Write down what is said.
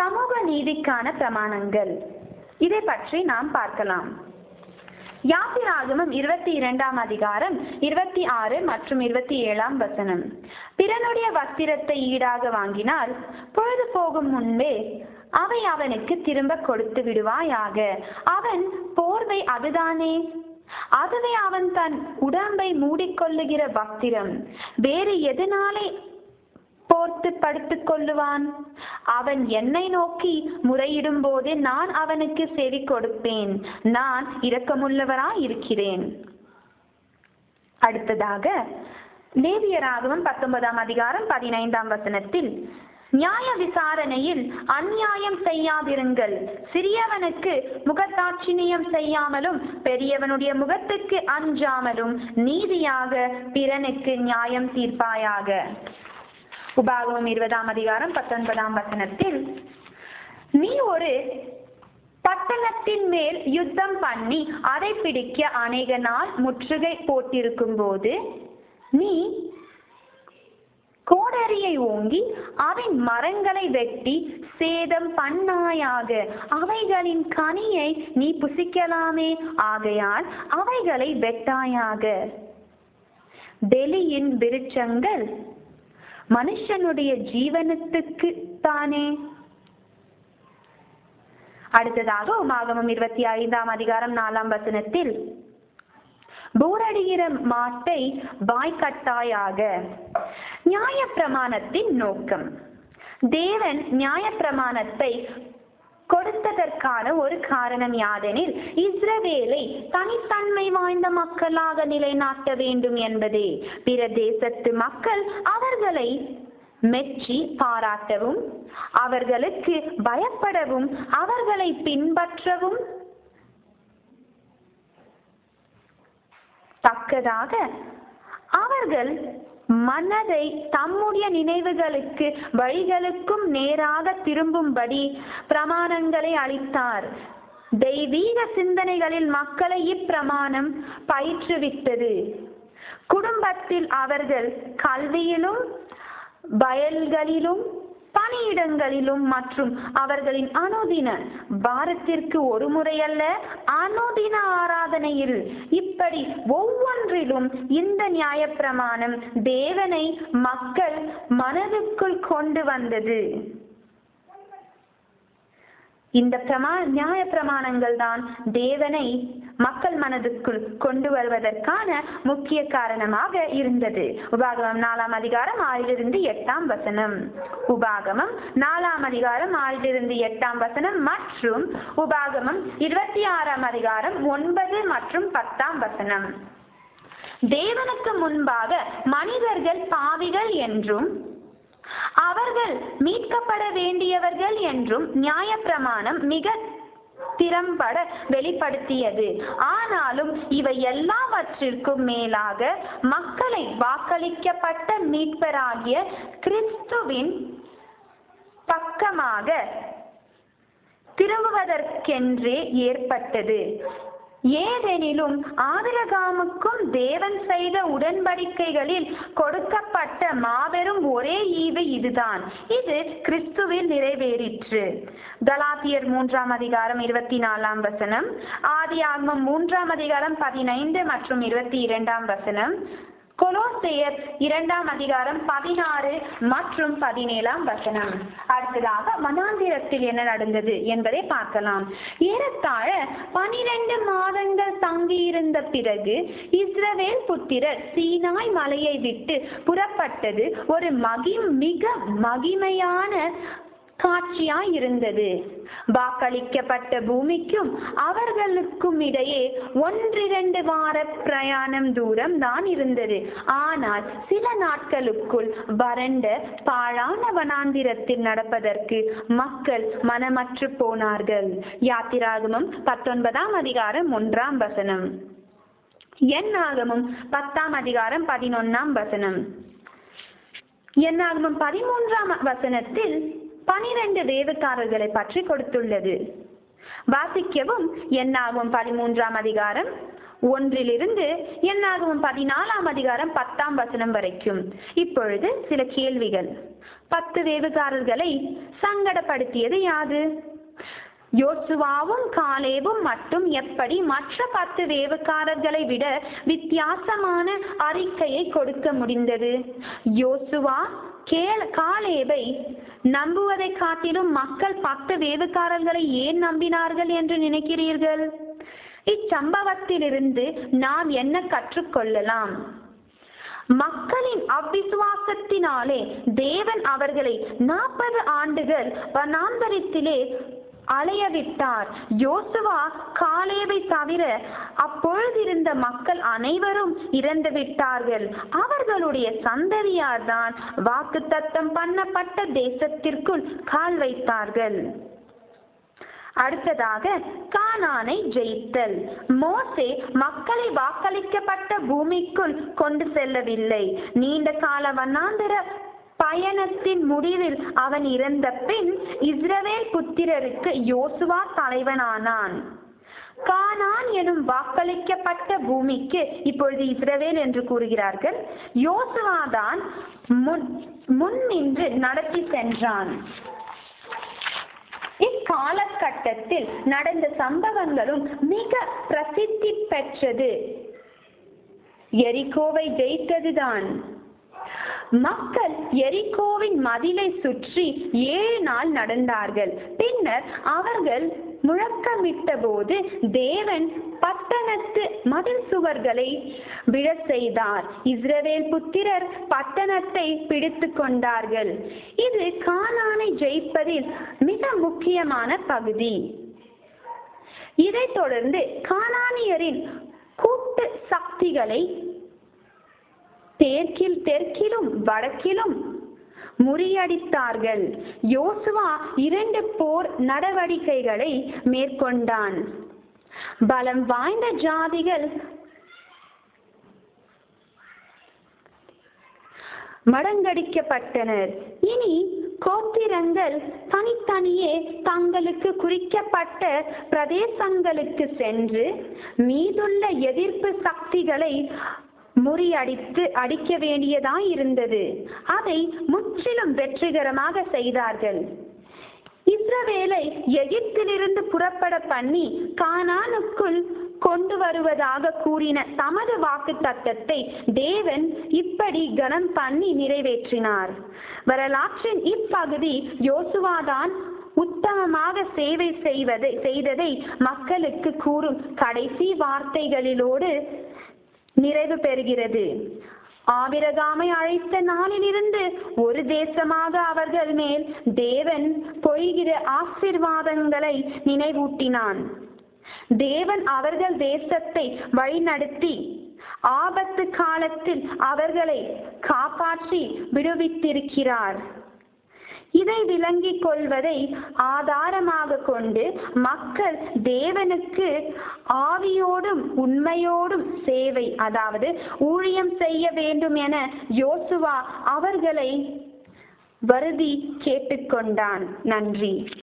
சமூக நீதிக்கான பிரமாணங்கள் இதை பற்றி நாம் பார்க்கலாம் யாத்திராகமம் இருபத்தி இரண்டாம் அதிகாரம் இருபத்தி ஆறு மற்றும் இருபத்தி ஏழாம் வசனம் பிறனுடைய வஸ்திரத்தை ஈடாக வாங்கினால் பொழுது போகும் முன்பே அவை அவனுக்கு திரும்ப கொடுத்து விடுவாயாக அவன் போர்வை அதுதானே அதுவே அவன் தன் உடம்பை மூடிக்கொள்ளுகிற வஸ்திரம் வேறு எதனாலே போர்த்து படுத்துக் கொள்ளுவான் அவன் என்னை நோக்கி முறையிடும் போது நான் அவனுக்கு செவி கொடுப்பேன் நான் இரக்கமுள்ளவராய் இருக்கிறேன் அடுத்ததாக லேவியராகவும் பத்தொன்பதாம் அதிகாரம் பதினைந்தாம் வசனத்தில் நியாய விசாரணையில் அநியாயம் செய்யாதிருங்கள் சிறியவனுக்கு முகத்தாட்சிணியம் செய்யாமலும் பெரியவனுடைய முகத்துக்கு அஞ்சாமலும் நீதியாக பிறனுக்கு நியாயம் தீர்ப்பாயாக உபாகமம் இருபதாம் அதிகாரம் பத்தொன்பதாம் வசனத்தில் நீ ஒரு பட்டணத்தின் மேல் யுத்தம் பண்ணி அதை பிடிக்க அநேக நாள் முற்றுகை போட்டிருக்கும் போது நீ கோடரியை ஓங்கி அவன் மரங்களை வெட்டி சேதம் பண்ணாயாக அவைகளின் கனியை நீ புசிக்கலாமே ஆகையால் அவைகளை வெட்டாயாக வெளியின் விருட்சங்கள் மனுஷனுடைய ஜீவனத்துக்கு தானே அடுத்ததாக உமாகமம் இருபத்தி ஐந்தாம் அதிகாரம் நாலாம் வசனத்தில் போரடிகிற மாட்டை வாய்க்கட்டாயாக நியாய பிரமாணத்தின் நோக்கம் தேவன் நியாய பிரமாணத்தை கொடுத்ததற்கான ஒரு காரணம் யாதெனில் இஸ்ரவேலை தனித்தன்மை வாய்ந்த மக்களாக நிலைநாட்ட வேண்டும் என்பதே பிற தேசத்து மக்கள் அவர்களை மெச்சி பாராட்டவும் அவர்களுக்கு பயப்படவும் அவர்களை பின்பற்றவும் தக்கதாக அவர்கள் மனதை தம்முடைய நினைவுகளுக்கு வழிகளுக்கும் நேராக திரும்பும்படி பிரமாணங்களை அளித்தார் தெய்வீக சிந்தனைகளில் மக்களை இப்பிரமாணம் பயிற்றுவித்தது குடும்பத்தில் அவர்கள் கல்வியிலும் வயல்களிலும் பணியிடங்களிலும் மற்றும் அவர்களின் அனுதின பாரத்திற்கு ஒரு முறையல்ல அனுதின ஆராதனையில் இப்படி ஒவ்வொன்றிலும் இந்த நியாயப்பிரமாணம் தேவனை மக்கள் மனதுக்குள் கொண்டு வந்தது இந்த பிரமா நியாய பிரமாணங்கள் தான் தேவனை மக்கள் மனதுக்குள் கொண்டு வருவதற்கான முக்கிய காரணமாக இருந்தது உபாகமம் நாலாம் அதிகாரம் ஆறிலிருந்து எட்டாம் வசனம் உபாகமம் நாலாம் அதிகாரம் ஆறிலிருந்து எட்டாம் வசனம் மற்றும் உபாகமம் இருபத்தி ஆறாம் அதிகாரம் ஒன்பது மற்றும் பத்தாம் வசனம் தேவனுக்கு முன்பாக மனிதர்கள் பாவிகள் என்றும் அவர்கள் மீட்கப்பட வேண்டியவர்கள் என்றும் நியாயப்பிரமாணம் மிக திறம்பட வெளிப்படுத்தியது ஆனாலும் இவை எல்லாவற்றிற்கும் மேலாக மக்களை வாக்களிக்கப்பட்ட மீட்பராகிய கிறிஸ்துவின் பக்கமாக திரும்புவதற்கென்றே ஏற்பட்டது ஏதெனிலும் ஆபிரகாமுக்கும் தேவன் செய்த உடன்படிக்கைகளில் கொடுக்கப்பட்ட மாபெரும் ஒரே ஈவு இதுதான் இது கிறிஸ்துவில் நிறைவேறிற்று கலாத்தியர் மூன்றாம் அதிகாரம் இருபத்தி நாலாம் வசனம் ஆதி ஆகமம் மூன்றாம் அதிகாரம் பதினைந்து மற்றும் இருபத்தி இரண்டாம் வசனம் கொலோசேயர் இரண்டாம் அதிகாரம் பதினாறு மற்றும் பதினேழாம் வசனம் அடுத்ததாக மனாந்திரத்தில் என்ன நடந்தது என்பதை பார்க்கலாம் ஏறத்தாழ பனிரெண்டு மாதங்கள் தங்கியிருந்த பிறகு இஸ்ரவேல் புத்திரர் சீனாய் மலையை விட்டு புறப்பட்டது ஒரு மகி மிக மகிமையான காட்சியாய் இருந்தது வாக்களிக்கப்பட்ட பூமிக்கும் அவர்களுக்கும் இடையே ஒன்றிரண்டு வார பிரயாணம் தூரம் தான் இருந்தது ஆனால் சில நாட்களுக்குள் வறண்ட பாழான வனாந்திரத்தில் நடப்பதற்கு மக்கள் மனமற்று போனார்கள் யாத்திராகமம் பத்தொன்பதாம் அதிகாரம் ஒன்றாம் வசனம் எண்ணாகமும் பத்தாம் அதிகாரம் பதினொன்னாம் வசனம் எண்ணாகமும் பதிமூன்றாம் வசனத்தில் பனிரெண்டு வேவுக்காரர்களை பற்றி கொடுத்துள்ளது வாசிக்கவும் என்னாகும் பதிமூன்றாம் அதிகாரம் ஒன்றிலிருந்து என்னாகவும் பதினாலாம் அதிகாரம் பத்தாம் வசனம் வரைக்கும் இப்பொழுது சில கேள்விகள் பத்து வேவுகாரர்களை சங்கடப்படுத்தியது யாது யோசுவாவும் காலேவும் மட்டும் எப்படி மற்ற பத்து வேவுக்காரர்களை விட வித்தியாசமான அறிக்கையை கொடுக்க முடிந்தது யோசுவா கேள் காலேவை நம்புவதை காட்டிலும் மக்கள் பத்து வேவுக்காரர்களை ஏன் நம்பினார்கள் என்று நினைக்கிறீர்கள் இச்சம்பவத்திலிருந்து நாம் என்ன கற்றுக்கொள்ளலாம் மக்களின் அவ்விசுவாசத்தினாலே தேவன் அவர்களை நாற்பது ஆண்டுகள் வனாந்தரத்திலே அலையவிட்டார் யோசுவா காலேவை தவிர அப்பொழுதிருந்த மக்கள் அனைவரும் இறந்து விட்டார்கள் அவர்களுடைய சந்ததியார் தான் வாக்கு தத்தம் பண்ணப்பட்ட தேசத்திற்குள் கால் வைத்தார்கள் அடுத்ததாக கானானை ஜெயித்தல் மோசே மக்களை வாக்களிக்கப்பட்ட பூமிக்குள் கொண்டு செல்லவில்லை நீண்ட கால வண்ணாந்திர பயணத்தின் முடிவில் அவன் இறந்த பின் இஸ்ரவேல் புத்திரருக்கு யோசுவா தலைவனானான் கானான் எனும் வாக்களிக்கப்பட்ட பூமிக்கு இப்பொழுது இஸ்ரவேல் என்று கூறுகிறார்கள் யோசுவாதான் முன் முன் நின்று நடத்தி சென்றான் இக்காலகட்டத்தில் நடந்த சம்பவங்களும் மிக பிரசித்தி பெற்றது எரிகோவை ஜெயித்ததுதான் மக்கள் எரிகோவின் மதிலை சுற்றி ஏழு நாள் நடந்தார்கள் பின்னர் அவர்கள் முழக்கமிட்ட போது தேவன் பட்டணத்து மதில் சுவர்களை விழ செய்தார் இஸ்ரவேல் புத்திரர் பட்டணத்தை பிடித்து கொண்டார்கள் இது கானானை ஜெயிப்பதில் மிக முக்கியமான பகுதி இதைத் தொடர்ந்து கானானியரின் கூட்டு சக்திகளை தெற்கில் தெற்கிலும் வடக்கிலும் முறியடித்தார்கள் யோசுவா இரண்டு போர் நடவடிக்கைகளை மேற்கொண்டான் பலம் வாய்ந்த ஜாதிகள் மடங்கடிக்கப்பட்டனர் இனி கோத்திரங்கள் தனித்தனியே தங்களுக்கு குறிக்கப்பட்ட பிரதேசங்களுக்கு சென்று மீதுள்ள எதிர்ப்பு சக்திகளை முறியடித்து அடிக்க வேண்டியதாய் இருந்தது அதை முற்றிலும் வெற்றிகரமாக செய்தார்கள் இஸ்ரவேலை எகிப்திலிருந்து புறப்பட பண்ணி கானானுக்குள் கொண்டு வருவதாக கூறின தமது வாக்கு தத்தத்தை தேவன் இப்படி கனம் பண்ணி நிறைவேற்றினார் வரலாற்றின் இப்பகுதி யோசுவாதான் உத்தமமாக சேவை செய்வதை செய்ததை மக்களுக்கு கூறும் கடைசி வார்த்தைகளிலோடு நிறைவு பெறுகிறது ஆபிரகாமை அழைத்த நாளிலிருந்து ஒரு தேசமாக அவர்கள் மேல் தேவன் பொய்கிற ஆசிர்வாதங்களை நினைவூட்டினான் தேவன் அவர்கள் தேசத்தை வழிநடத்தி ஆபத்து காலத்தில் அவர்களை காப்பாற்றி விடுவித்திருக்கிறார் இதை விளங்கிக் கொள்வதை ஆதாரமாக கொண்டு மக்கள் தேவனுக்கு ஆவியோடும் உண்மையோடும் சேவை அதாவது ஊழியம் செய்ய வேண்டும் என யோசுவா அவர்களை வருதி கேட்டுக்கொண்டான் நன்றி